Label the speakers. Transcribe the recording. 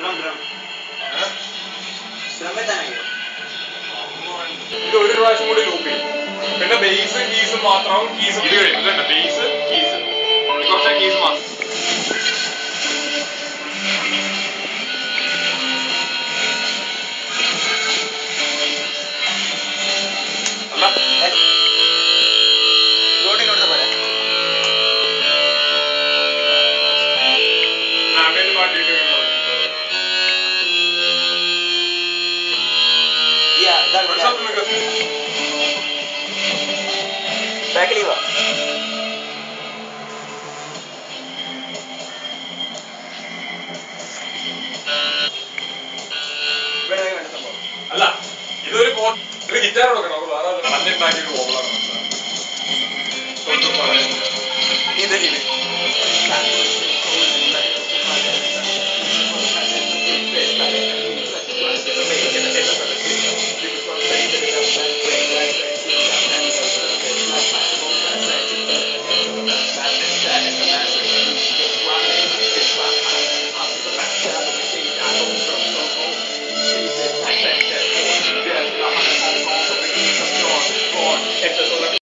Speaker 1: Drum drum drum എത്താനായോ
Speaker 2: ഇത് ഒരു പ്രാവശ്യം കൂടി ലൂപ്പ് ചെയ്യും പിന്നെ ബേസ് കീസ് മാത്രം കീസ് ഇത് കഴിഞ്ഞു ഇതുണ്ട് ബേസ് കീസ് കുറച്ച് കീസ് മാത്രം അല്ല
Speaker 1: ഇങ്ങോട്ട് ഇങ്ങോട്ട് പോലെ
Speaker 2: ആംബിയന്റ് മാറ്റിയിട്ട് ഇങ്ങനെ
Speaker 1: ഈ ഇതാ
Speaker 2: ഒരു സ്ഥലത്ത് നിൽക്ക്.
Speaker 1: ബാക്കിൽ വാ ഇവിടെ വേണ്ട സംഭവം
Speaker 2: അല്ല ഇതൊരു കോ ഒരു ഗിറ്റാർ കൊടുക്കണം അത് വേറെ മഞ്ഞുണ്ടാക്കിയിട്ട് പോകണം
Speaker 1: നീ എന്താ ചെയ്യുന്നത്